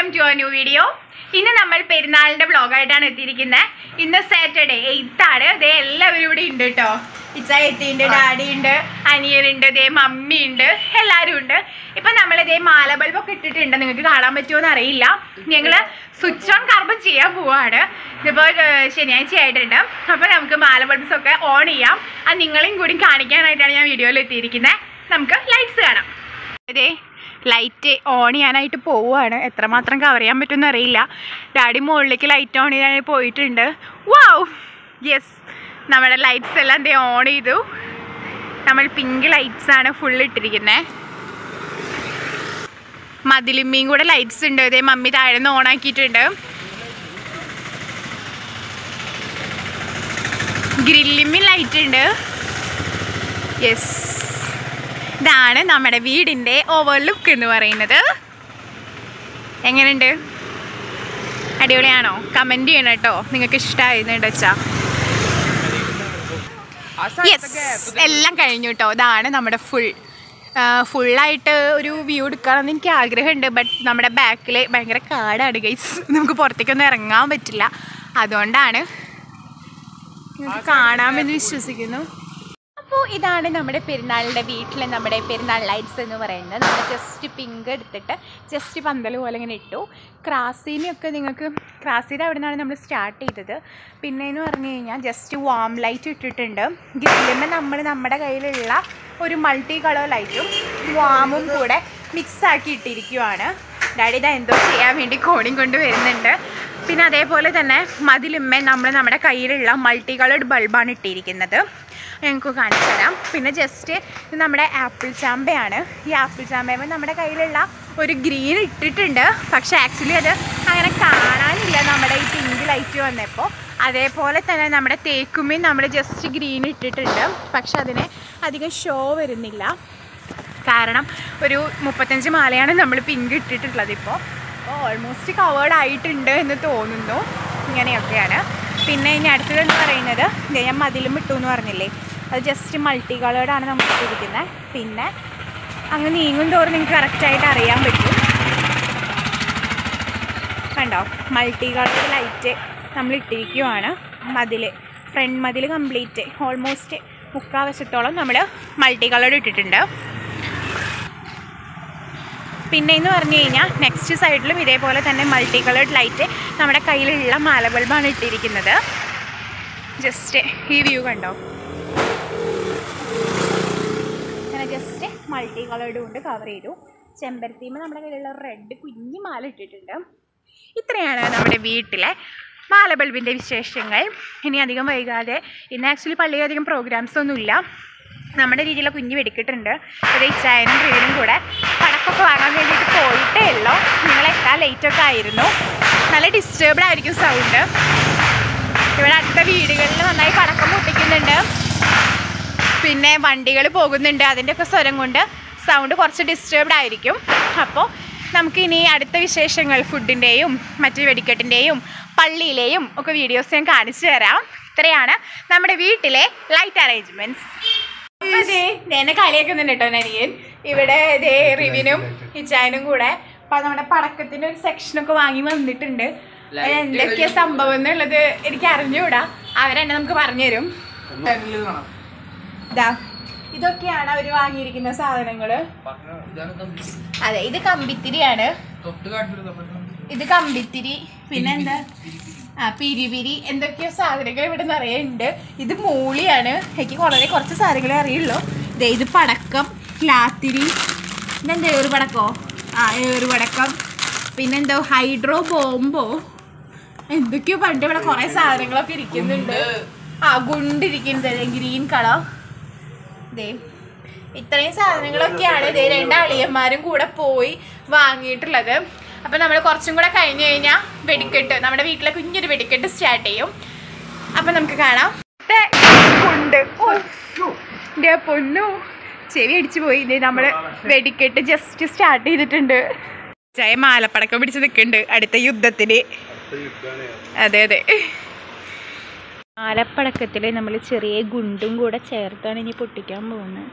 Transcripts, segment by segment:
To A new video ഇന്ന് നമ്മൾ പെരുന്നാളിന്റെ വ്ളോഗായിട്ടാണ് എത്തിയിരിക്കുന്നത് ഇന്ന് സാറ്റർഡേ എയ്ത്ത് ആണ് ദേ എല്ലാവരും ഇവിടെ ഉണ്ട് കേട്ടോ ഇച്ച എത്തിയുണ്ട് ഡാഡി ഉണ്ട് അനിയനുണ്ട് ദേ മമ്മി ഉണ്ട് എല്ലാവരും ഉണ്ട് ഇപ്പൊ നമ്മൾ ഇതേ മാല ബൾബൊക്കെ ഇട്ടിട്ടുണ്ട് നിങ്ങൾക്ക് കാണാൻ പറ്റുമോ എന്ന് അറിയില്ല ഞങ്ങള് സ്വിച്ച് ഓൺ കർമ്മം ചെയ്യാൻ പോവാണ് ഇതിപ്പോൾ ശനിയാഴ്ച ആയിട്ടുണ്ട് അപ്പൊ നമുക്ക് മാല ബൾബ്സ് ഒക്കെ ഓൺ ചെയ്യാം അത് നിങ്ങളെയും കൂടി കാണിക്കാനായിട്ടാണ് ഞാൻ വീഡിയോയിൽ എത്തിയിരിക്കുന്നത് നമുക്ക് ലൈറ്റ്സ് കാണാം അതെ ലൈറ്റ് ഓൺ ചെയ്യാനായിട്ട് പോവുകയാണ് എത്രമാത്രം കവർ ചെയ്യാൻ പറ്റുമെന്ന് അറിയില്ല ഡാഡി മുകളിലേക്ക് ലൈറ്റ് ഓൺ ചെയ്യാനായി പോയിട്ടുണ്ട് വാവ് യെസ് നമ്മുടെ ലൈറ്റ്സ് എല്ലാം ദേ ഓൺ ചെയ്തു നമ്മൾ പിങ്ക് ലൈറ്റ്സ് ആണ് ഫുൾ ഇട്ടിരിക്കുന്നത് മതിലിമ്മയും കൂടെ ലൈറ്റ്സ് ഉണ്ട് ഇതേ മമ്മി താഴെ നിന്ന് ഓൺ ആക്കിയിട്ടുണ്ട് ഗ്രില്ലിമ്മി ലൈറ്റ് ഉണ്ട് യെസ് ഇതാണ് നമ്മുടെ വീടിൻ്റെ ഓവർ ലുക്ക് എന്ന് പറയുന്നത് എങ്ങനെയുണ്ട് അടിപൊളിയാണോ കമൻറ്റ് ചെയ്യണം കേട്ടോ നിങ്ങൾക്ക് ഇഷ്ടമായിരുന്നുണ്ട് വെച്ചാ യെസ് എല്ലാം കഴിഞ്ഞു കേട്ടോ ഇതാണ് നമ്മുടെ ഫുൾ ഫുള്ളായിട്ട് ഒരു വ്യൂ എടുക്കണമെന്ന് എനിക്ക് ആഗ്രഹമുണ്ട് ബട്ട് നമ്മുടെ ബാക്കിൽ ഭയങ്കര കാടാണ് ഗൈസ് നമുക്ക് പുറത്തേക്കൊന്നും ഇറങ്ങാൻ പറ്റില്ല അതുകൊണ്ടാണ് നിങ്ങൾക്ക് കാണാമെന്ന് വിശ്വസിക്കുന്നു അപ്പോൾ ഇതാണ് നമ്മുടെ പെരുന്നാളിൻ്റെ വീട്ടിൽ നമ്മുടെ പെരുന്നാൾ ലൈറ്റ്സ് എന്ന് പറയുന്നത് നമ്മൾ ജസ്റ്റ് പിങ്ക് എടുത്തിട്ട് ജസ്റ്റ് പന്തൽ പോലെ ഇങ്ങനെ ഇട്ടു ക്രാസീനൊക്കെ നിങ്ങൾക്ക് ക്രാസീൻ്റെ അവിടെ നിന്നാണ് നമ്മൾ സ്റ്റാർട്ട് ചെയ്തത് പിന്നെ എന്ന് പറഞ്ഞു കഴിഞ്ഞാൽ ജസ്റ്റ് വാം ലൈറ്റ് ഇട്ടിട്ടുണ്ട് ഗ്രില്ലുമ്പോൾ നമ്മൾ നമ്മുടെ കയ്യിലുള്ള ഒരു മൾട്ടി കളർ ലൈറ്റും വാമും കൂടെ മിക്സ് ആക്കി ഇട്ടിരിക്കുവാണ് ഡാഡി ഇതാ എന്തോ ചെയ്യാൻ വേണ്ടി കോണിങ് കൊണ്ട് വരുന്നുണ്ട് പിന്നെ അതേപോലെ തന്നെ മതിലുമ്മ നമ്മൾ നമ്മുടെ കയ്യിലുള്ള മൾട്ടി കളർഡ് ബൾബാണ് ഇട്ടിരിക്കുന്നത് ഞങ്ങൾക്ക് കാണിച്ചു തരാം പിന്നെ ജസ്റ്റ് ഇത് നമ്മുടെ ആപ്പിൾ ചാമ്പയാണ് ഈ ആപ്പിൾ ചാമ്പയുമ്പോൾ നമ്മുടെ കയ്യിലുള്ള ഒരു ഗ്രീൻ ഇട്ടിട്ടുണ്ട് പക്ഷേ ആക്ച്വലി അത് അങ്ങനെ കാണാനില്ല നമ്മുടെ ഈ പിങ്ക് ലൈറ്റ് വന്നപ്പോൾ അതേപോലെ തന്നെ നമ്മുടെ തേക്കുമ്മയും നമ്മൾ ജസ്റ്റ് ഗ്രീൻ ഇട്ടിട്ടുണ്ട് പക്ഷെ അതിന് അധികം ഷോ വരുന്നില്ല കാരണം ഒരു മുപ്പത്തഞ്ച് മാലയാണ് നമ്മൾ പിങ്ക് ഇട്ടിട്ടുള്ളത് ഇപ്പോൾ അപ്പോൾ ഓൾമോസ്റ്റ് കവേർഡ് ആയിട്ടുണ്ട് എന്ന് തോന്നുന്നു ഇങ്ങനെയൊക്കെയാണ് പിന്നെ ഇനി അടുത്തതെന്ന് പറയുന്നത് ദേ ഞാൻ മതിലും ഇട്ടു എന്ന് പറഞ്ഞില്ലേ അത് ജസ്റ്റ് മൾട്ടി കളേർഡാണ് നമ്മൾ ഇട്ടിരിക്കുന്നത് പിന്നെ അങ്ങ് നീങ്ങും തോറും നിങ്ങൾക്ക് കറക്റ്റായിട്ട് അറിയാൻ പറ്റും കണ്ടോ മൾട്ടി കളർ ലൈറ്റ് നമ്മൾ ഇട്ടിരിക്കുവാണ് മതിൽ ഫ്രണ്ട് മതിൽ കംപ്ലീറ്റ് ഓൾമോസ്റ്റ് മുക്കാൽ വശത്തോളം നമ്മൾ മൾട്ടി കളർ ഇട്ടിട്ടുണ്ട് പിന്നെ എന്ന് പറഞ്ഞു കഴിഞ്ഞാൽ നെക്സ്റ്റ് സൈഡിലും ഇതേപോലെ തന്നെ മൾട്ടി കളേർഡ് ലൈറ്റ് നമ്മുടെ കയ്യിലുള്ള മാല ബൾബാണ് ഇട്ടിരിക്കുന്നത് ജസ്റ്റ് ഈ വ്യൂ കണ്ടോ അങ്ങനെ ജസ്റ്റ് മൾട്ടി കളേർഡ് കൊണ്ട് കവർ ചെയ്തു ചെമ്പരത്തിയുമ്പോൾ നമ്മുടെ കയ്യിലുള്ള റെഡ് കുഞ്ഞു മാല ഇട്ടിട്ടുണ്ട് ഇത്രയാണ് നമ്മുടെ വീട്ടിലെ മാല ബൾബിൻ്റെ വിശേഷങ്ങൾ ഇനി അധികം വൈകാതെ ഇന്ന് ആക്ച്വലി പള്ളിയിൽ അധികം പ്രോഗ്രാംസ് ഒന്നുമില്ല നമ്മുടെ രീതിയിലുള്ള കുഞ്ഞ് വെടിക്കിട്ടുണ്ട് ഒരു ഇച്ചായനും പ്രിയനും കൂടെ പടക്കൊക്കെ വാങ്ങാൻ വേണ്ടിയിട്ട് പോയിട്ടേ ഉള്ളൂ നിങ്ങളെത്താൻ ലേറ്റൊക്കെ ആയിരുന്നു നല്ല ഡിസ്റ്റർബ്ഡ് ആയിരിക്കും സൗണ്ട് ഇവിടെ അടുത്ത വീടുകളിൽ നന്നായി പടക്കം പൊട്ടിക്കുന്നുണ്ട് പിന്നെ വണ്ടികൾ പോകുന്നുണ്ട് അതിൻ്റെയൊക്കെ സ്വരം കൊണ്ട് സൗണ്ട് കുറച്ച് ഡിസ്റ്റർബ്ഡ് ആയിരിക്കും അപ്പോൾ നമുക്ക് ഇനി അടുത്ത വിശേഷങ്ങൾ ഫുഡിൻ്റെയും മറ്റു വെടിക്കെട്ടിൻ്റെയും പള്ളിയിലെയും ഒക്കെ വീഡിയോസ് ഞാൻ കാണിച്ചു തരാം ഇത്രയാണ് നമ്മുടെ വീട്ടിലെ ലൈറ്റ് അറേഞ്ച്മെൻറ്റ്സ് എന്നെ കളിയാക്കുന്നുണ്ട് കേട്ടോ നനിയൻ ഇവിടെ ദേ റിവിനും ഹിച്ചായനും കൂടെ അപ്പൊ നമ്മുടെ പടക്കത്തിന്റെ ഒരു സെക്ഷനൊക്കെ വാങ്ങി വന്നിട്ടുണ്ട് അതിൽ എന്തൊക്കെയാ സംഭവം എന്നുള്ളത് എനിക്ക് അറിഞ്ഞുകൂടാ അവരെന്നെ നമുക്ക് പറഞ്ഞുതരും ഇതാ ഇതൊക്കെയാണ് അവര് വാങ്ങിയിരിക്കുന്ന സാധനങ്ങള് അതെ ഇത് കമ്പിത്തിരിയാണ് ഇത് കമ്പിത്തിരി പിന്നെ എന്താ ആ പിരിപിരി എന്തൊക്കെയോ സാധനങ്ങൾ ഇവിടെ നിറയെ ഉണ്ട് ഇത് മൂളിയാണ് എനിക്ക് വളരെ കുറച്ച് സാധനങ്ങളെ അറിയുള്ളൂ ദേ ഇത് പടക്കം ലാത്തിരി ഇതെന്താ ഏറ് പടക്കോ ആ ഏറ് പടക്കം പിന്നെന്തോ ഹൈഡ്രോ ബോംബോ എന്തൊക്കെയോ പണ്ട് ഇവിടെ കുറേ സാധനങ്ങളൊക്കെ ഇരിക്കുന്നുണ്ട് ആ ഗുണ്ടിരിക്കുന്നത് ഗ്രീൻ കളർ ദേ ഇത്രയും സാധനങ്ങളൊക്കെയാണ് ഇതേ രണ്ട് അളിയന്മാരും കൂടെ പോയി വാങ്ങിയിട്ടുള്ളത് അപ്പൊ നമ്മൾ കുറച്ചും കൂടെ കഴിഞ്ഞു കഴിഞ്ഞാൽ വെടിക്കെട്ട് നമ്മുടെ വീട്ടിലെ കുഞ്ഞൊരു വെടിക്കെട്ട് സ്റ്റാർട്ട് ചെയ്യും അപ്പൊ നമുക്ക് കാണാം ദേ, ഉണ്ട് ഓ, എൻ്റെ പൊന്നു ചെവി അടിച്ചു പോയി ഇതേ നമ്മള് വെടിക്കെട്ട് ജസ്റ്റ് സ്റ്റാർട്ട് ചെയ്തിട്ടുണ്ട് ചായ മാലപ്പടക്കം പിടിച്ച് നിൽക്കുന്നുണ്ട് അടുത്ത യുദ്ധത്തിന് അതെ അതെ മാലപ്പടക്കത്തിൽ നമ്മൾ ചെറിയ ഗുണ്ടും കൂടെ ചേർത്താണ് ഇനി പൊട്ടിക്കാൻ പോകുന്നത്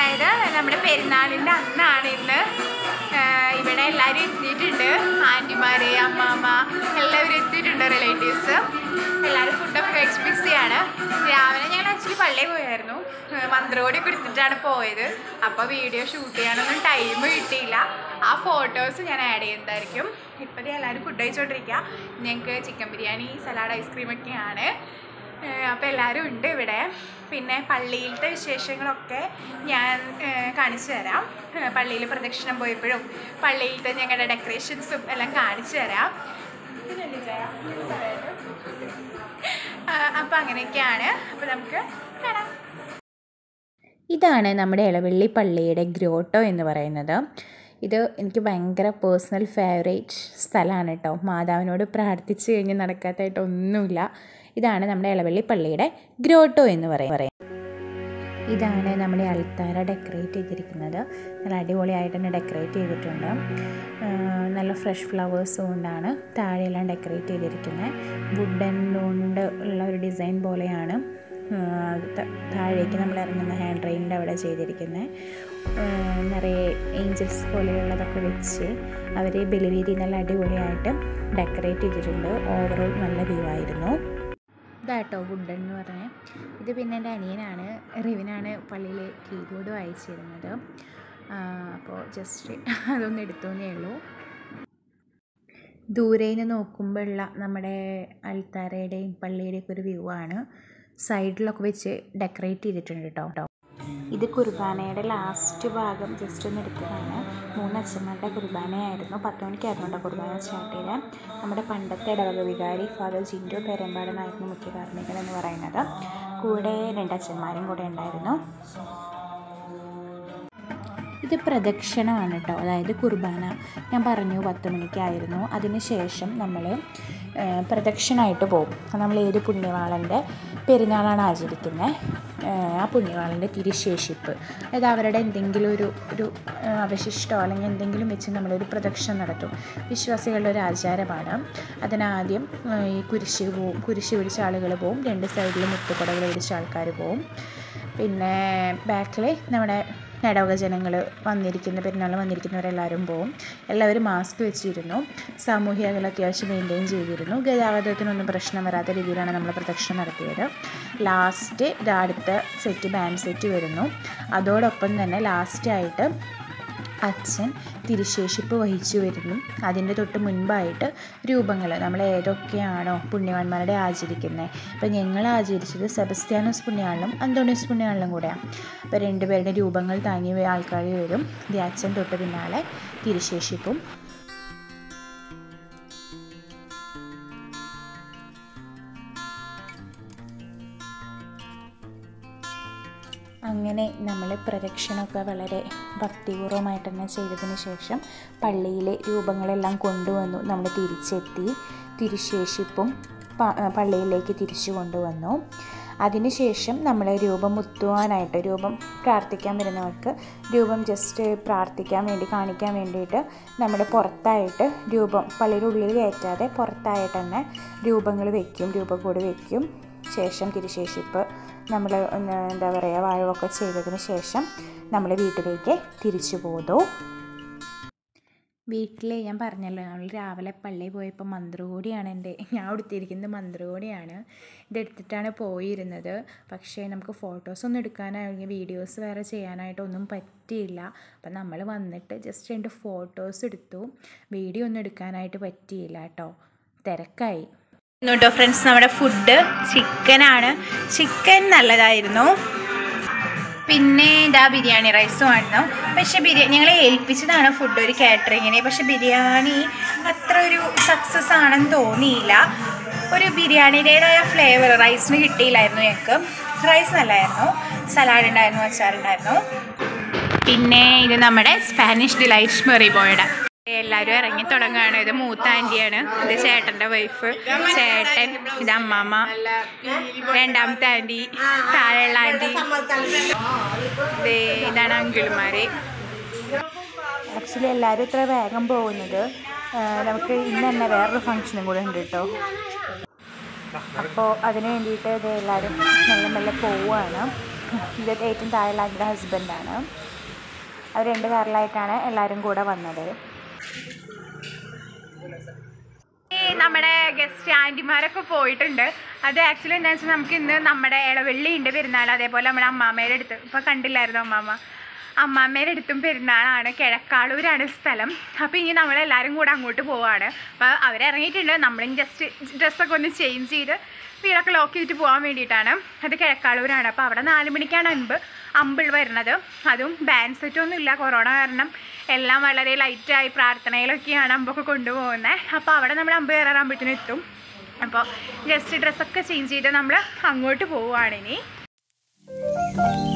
അതായത് നമ്മുടെ പെരുന്നാളിൻ്റെ അന്നാണ് ഇന്ന് ആഹ് ഇവിടെ എല്ലാവരും എത്തിയിട്ടുണ്ട് ആൻറ്റിമാര് അമ്മാമ്മ എല്ലാവരും എത്തിയിട്ടുണ്ട് റിലേറ്റീവ്സ് എല്ലാവരും ഫുഡൊക്കെ കഴിച്ച് ബിസിയാണ് രാവിലെ ഞങ്ങൾ ആക്ച്വലി പള്ളിയിൽ പോയായിരുന്നു ആഹ് മന്ത്രോടിയൊക്കെ എടുത്തിട്ടാണ് പോയത് അപ്പോൾ വീഡിയോ ഷൂട്ട് ചെയ്യാനൊന്നും ടൈം കിട്ടിയില്ല ആ ഫോട്ടോസ് ഞാൻ ആഡ് ചെയ്യുന്നതായിരിക്കും ഇപ്പോഴത്തെ എല്ലാവരും ഫുഡ് കഴിച്ചുകൊണ്ടിരിക്കുക ഞങ്ങൾക്ക് ചിക്കൻ ബിരിയാണി സലാഡ് ഐസ്ക്രീമൊക്കെയാണ് അപ്പോൾ എല്ലാവരും ഉണ്ട് ഇവിടെ പിന്നെ പള്ളിയിലത്തെ വിശേഷങ്ങളൊക്കെ ഞാൻ ഏഹ്, കാണിച്ചു തരാം പള്ളിയിൽ പ്രദക്ഷിണം പോയപ്പോഴും പള്ളിയിലത്തെ ഞങ്ങളുടെ ഡെക്കറേഷൻസും എല്ലാം കാണിച്ചു തരാം ഇതിനുണ്ട് ചായ. അപ്പോൾ അങ്ങനെയൊക്കെയാണ് അപ്പോൾ നമുക്ക് കാണാം ഇതാണ് നമ്മുടെ ഇളവള്ളി പള്ളിയുടെ ഗ്രോട്ടോ എന്ന് പറയുന്നത് ഇത് എനിക്ക് ഭയങ്കര പേഴ്സണൽ ഫേവറേറ്റ് സ്ഥലമാണ് കേട്ടോ മാതാവിനോട് പ്രാർത്ഥിച്ച് കഴിഞ്ഞ് നടക്കാത്തതായിട്ട് ഒന്നുമില്ല ഇതാണ് നമ്മുടെ ഇളവള്ളി പള്ളിയുടെ ഗ്രോട്ടോ എന്ന് പറയും പറയും ഇതാണ് നമ്മുടെ അൾത്താര ഡെക്കറേറ്റ് ചെയ്തിരിക്കുന്നത് നല്ല അടിപൊളിയായിട്ട് തന്നെ ഡെക്കറേറ്റ് ചെയ്തിട്ടുണ്ട് ആ, നല്ല ഫ്രഷ് ഫ്ലവേഴ്സ് കൊണ്ടാണ് താഴെയെല്ലാം ഡെക്കറേറ്റ് ചെയ്തിരിക്കുന്നത് വുഡൻ കൊണ്ട് ഉള്ള ഒരു ഡിസൈൻ പോലെയാണ് ആ, ത- താഴേക്ക് നമ്മൾ ഇറങ്ങുന്ന ഹാൻഡ് റെയിലിൻ്റെ അവിടെ ചെയ്തിരിക്കുന്നത് നിറയെ ഏഞ്ചൽസ് പോലെയുള്ളതൊക്കെ വെച്ച് അവർ ബലിവീതി നല്ല അടിപൊളിയായിട്ട് ഡെക്കറേറ്റ് ചെയ്തിട്ടുണ്ട് ഓവറോൾ നല്ല വ്യൂ ആയിരുന്നു ഇതാട്ടോ വുഡൻ എന്ന് പറഞ്ഞാൽ ഇത് പിന്നെ എൻ്റെ അനിയനാണ് റിവിനാണ് പള്ളിയിൽ കീബോർഡ് വായിച്ചിരുന്നത് അപ്പോൾ ജസ്റ്റ് അതൊന്ന് എടുത്തോന്നേ ഉള്ളൂ ദൂരെ നിന്ന് നോക്കുമ്പോഴുള്ള നമ്മുടെ അൽത്താരയുടെയും പള്ളിയുടെയൊക്കെ ഒരു വ്യൂ ആണ് സൈഡിലൊക്കെ വെച്ച് ഡെക്കറേറ്റ് ചെയ്തിട്ടുണ്ട് കേട്ടോ ഇത് കുർബാനയുടെ ലാസ്റ്റ് ഭാഗം ജസ്റ്റ് ഒന്ന് എടുത്തതാണ് മൂന്ന് അച്ഛന്മാരുടെ കുർബാനയായിരുന്നു പത്ത് മണിക്കായിരുന്നു കേട്ടോ കുർബാന സ്റ്റാർട്ട് ചെയ്തത് നമ്മുടെ പണ്ടത്തെ ഇടവക വികാരി ഫാദർ ജിൻഡു പെരമ്പാടനായിരുന്നു മുഖ്യ കാർമ്മികൻ എന്ന് പറയുന്നത് കൂടെ രണ്ട് അച്ഛന്മാരും കൂടെ ഉണ്ടായിരുന്നു ഇത് പ്രദക്ഷിണമാണ് കേട്ടോ അതായത് കുർബാന ഞാൻ പറഞ്ഞു പത്ത് മണിക്കായിരുന്നു അതിന് ശേഷം നമ്മൾ പ്രദക്ഷിണമായിട്ട് പോകും നമ്മൾ ഏത് പുണ്യവാളൻ്റെ പെരുന്നാളാണ് ആചരിക്കുന്നത് ആ പുണ്യവാളൻ്റെ തിരുശേഷിപ്പ് അതായത് അവരുടെ എന്തെങ്കിലും ഒരു ഒരു ആ, അവശിഷ്ടമോ അല്ലെങ്കിൽ എന്തെങ്കിലും വെച്ച് നമ്മളൊരു പ്രദക്ഷിണം നടത്തും വിശ്വാസികളുടെ ഒരു ആചാരമാണ് അതിനാദ്യം ആ, ഈ കുരിശ് പോവും കുരിശ് പിടിച്ച ആളുകൾ പോവും രണ്ട് സൈഡിലും മുത്തുകുടകൾ പിടിച്ച ആൾക്കാർ പോവും പിന്നെ ബാക്കിൽ നമ്മുടെ ഇടവക ജനങ്ങൾ വന്നിരിക്കുന്ന പെരുന്നാൾ വന്നിരിക്കുന്നവരെല്ലാവരും പോവും എല്ലാവരും മാസ്ക് വെച്ചിരുന്നു സാമൂഹ്യ അകലം അത്യാവശ്യം മെയിൻറ്റെയിൻ ചെയ്തിരുന്നു ഗതാഗതത്തിനൊന്നും പ്രശ്നം വരാത്ത രീതിയിലാണ് നമ്മൾ പ്രദക്ഷിണം നടത്തിയത് ലാസ്റ്റ് ഇത് അടുത്ത സെറ്റ് ബാൻഡ് സെറ്റ് വരുന്നു അതോടൊപ്പം തന്നെ ലാസ്റ്റായിട്ട് അച്ഛൻ തിരുശേഷിപ്പ് വഹിച്ചു വരുന്നു അതിൻ്റെ തൊട്ട് മുൻപായിട്ട് രൂപങ്ങൾ നമ്മൾ ഏതൊക്കെയാണോ പുണ്യവാന്മാരുടെ ആചരിക്കുന്നത് ഇപ്പം ഞങ്ങൾ ആചരിച്ചത് സെബസ്ത്യാനോസ് പുണ്യാളിലും അന്തോണിയോസ് പുണ്യാളിലും കൂടെയാണ് അപ്പോൾ രണ്ടുപേരുടെ രൂപങ്ങൾ താങ്ങി ആൾക്കാർ വരും ദേ അച്ഛൻ തൊട്ട് പിന്നാലെ തിരുശേഷിപ്പും അങ്ങനെ നമ്മൾ പ്രദക്ഷിണമൊക്കെ വളരെ ഭക്തിപൂർവ്വമായിട്ട് തന്നെ ചെയ്തതിന് ശേഷം പള്ളിയിലെ രൂപങ്ങളെല്ലാം കൊണ്ടുവന്നു നമ്മൾ തിരിച്ചെത്തി തിരുശേഷിപ്പും പ- പള്ളിയിലേക്ക് തിരിച്ചു കൊണ്ടുവന്നു അതിനുശേഷം നമ്മൾ രൂപം മുത്തുവാനായിട്ട് രൂപം പ്രാർത്ഥിക്കാൻ വരുന്നവർക്ക് രൂപം ജസ്റ്റ് പ്രാർത്ഥിക്കാൻ വേണ്ടി കാണിക്കാൻ വേണ്ടിയിട്ട് നമ്മൾ പുറത്തായിട്ട് രൂപം പള്ളിയുടെ ഉള്ളിൽ കയറ്റാതെ പുറത്തായിട്ട് തന്നെ രൂപങ്ങൾ വെക്കും രൂപക്കൂട് വെക്കും ശേഷം തിരുശേഷിപ്പ് നമ്മൾ എന്താ പറയുക വാഴവൊക്കെ ചെയ്തതിന് ശേഷം നമ്മൾ വീട്ടിലേക്ക് തിരിച്ചു പോന്നു വീട്ടിൽ ഞാൻ പറഞ്ഞല്ലോ നമ്മൾ രാവിലെ പള്ളിയിൽ പോയപ്പോൾ മന്ത്രകോടിയാണ് എൻ്റെ ഞാൻ ഉടുത്തിരിക്കുന്നത് മന്ത്രകോടിയാണ് ഇതെടുത്തിട്ടാണ് പോയിരുന്നത് പക്ഷേ നമുക്ക് ഫോട്ടോസൊന്നും എടുക്കാനായി വീഡിയോസ് വേറെ ചെയ്യാനായിട്ടൊന്നും പറ്റിയില്ല അപ്പം നമ്മൾ വന്നിട്ട് ജസ്റ്റ് രണ്ട് ഫോട്ടോസ് എടുത്തു വീഡിയോ ഒന്നും എടുക്കാനായിട്ട് പറ്റിയില്ല കേട്ടോ തിരക്കായി കേട്ടോ ഫ്രണ്ട്സ് നമ്മുടെ ഫുഡ് ചിക്കനാണ് ചിക്കൻ നല്ലതായിരുന്നു പിന്നെ ഇതാ ബിരിയാണി റൈസും ആയിരുന്നു പക്ഷെ ബിരിയാണി ഞങ്ങളെ ഏൽപ്പിച്ചതാണ് ഫുഡ് ഒരു കാറ്ററിങ്ങിനെ പക്ഷെ ബിരിയാണി അത്ര ഒരു സക്സസ് ആണെന്ന് തോന്നിയില്ല ഒരു ബിരിയാണിയുടേതായ ഫ്ലേവർ റൈസിന് കിട്ടിയില്ലായിരുന്നു ഞങ്ങൾക്ക് റൈസ് നല്ലായിരുന്നു സലാഡ് ഉണ്ടായിരുന്നു അച്ചാറുണ്ടായിരുന്നു പിന്നെ ഇത് നമ്മുടെ സ്പാനിഷ് ഡിലൈറ്റ് മെറി ബോയുടെ എല്ലാവരും ഇറങ്ങി തുടങ്ങുകയാണ് ഇത് മൂത്ത ആൻറ്റിയാണ് ഇത് ചേട്ടൻ്റെ വൈഫ് ചേട്ടൻ ഇത് അമ്മാമ്മ രണ്ടാമത്തെ ആൻറ്റി താഴെയുള്ള ആൻറ്റി ദേ ഇതാണ് അങ്കിൾമാര് ആക്ച്വലി എല്ലാവരും ഇത്ര വേഗം പോകുന്നത് ആ, നമുക്ക് ഇന്ന് തന്നെ വേറൊരു ഫംഗ്ഷനും കൂടെ ഉണ്ട് കേട്ടോ അപ്പോൾ അതിന് വേണ്ടിയിട്ട് ഇത് എല്ലാവരും മെല്ലെ മെല്ലെ പോവുകയാണ് ഇത് ഏറ്റവും താഴെയുള്ള എൻ്റെ ഹസ്ബൻഡാണ് അവർ രണ്ട് കാറിലായിട്ടാണ് എല്ലാവരും കൂടെ വന്നത് ഈ നമ്മുടെ ഗസ്റ്റ് ആൻറ്റിമാരൊക്കെ പോയിട്ടുണ്ട് അത് ആക്ച്വലി എന്താ വെച്ചാൽ നമുക്ക് ഇന്ന് നമ്മുടെ ഇളവെള്ളി ഉണ്ട് പെരുന്നാൾ അതേപോലെ നമ്മുടെ അമ്മാമ്മയുടെ അടുത്ത് ഇപ്പോൾ കണ്ടില്ലായിരുന്നു അമ്മാമ്മ അമ്മാമ്മയുടെ അടുത്തും പെരുന്നാളാണ് കിഴക്കാളൂരാണ് സ്ഥലം അപ്പോൾ ഇനി നമ്മളെല്ലാവരും കൂടെ അങ്ങോട്ട് പോവാണ് അപ്പോൾ അവരിറങ്ങിയിട്ടുണ്ട് നമ്മളും ജസ്റ്റ് ഡ്രസ്സൊക്കെ ഒന്ന് ചേഞ്ച് ചെയ്ത് വീടൊക്കെ ലോക്ക് ചെയ്തിട്ട് പോകാൻ വേണ്ടിയിട്ടാണ് അത് കിഴക്കാളൂരാണ് അപ്പോൾ അവിടെ നാല് മണിക്കാണ് അൻപ് അമ്പിൾ വരുന്നത് അതും ബാൻഡ് സെറ്റൊന്നും ഇല്ല കൊറോണ കാരണം എല്ലാം വളരെ ലൈറ്റായി പ്രാർത്ഥനയിലൊക്കെയാണ് അമ്പൊക്കെ കൊണ്ടുപോകുന്നത് അപ്പോൾ അവിടെ നമ്മൾ അമ്പ് കയറാറാകുമ്പോഴത്തേനും എത്തും അപ്പോൾ ജസ്റ്റ് ഡ്രസ്സൊക്കെ ചേഞ്ച് ചെയ്ത് നമ്മൾ അങ്ങോട്ട് പോവുകയാണ് ഇനി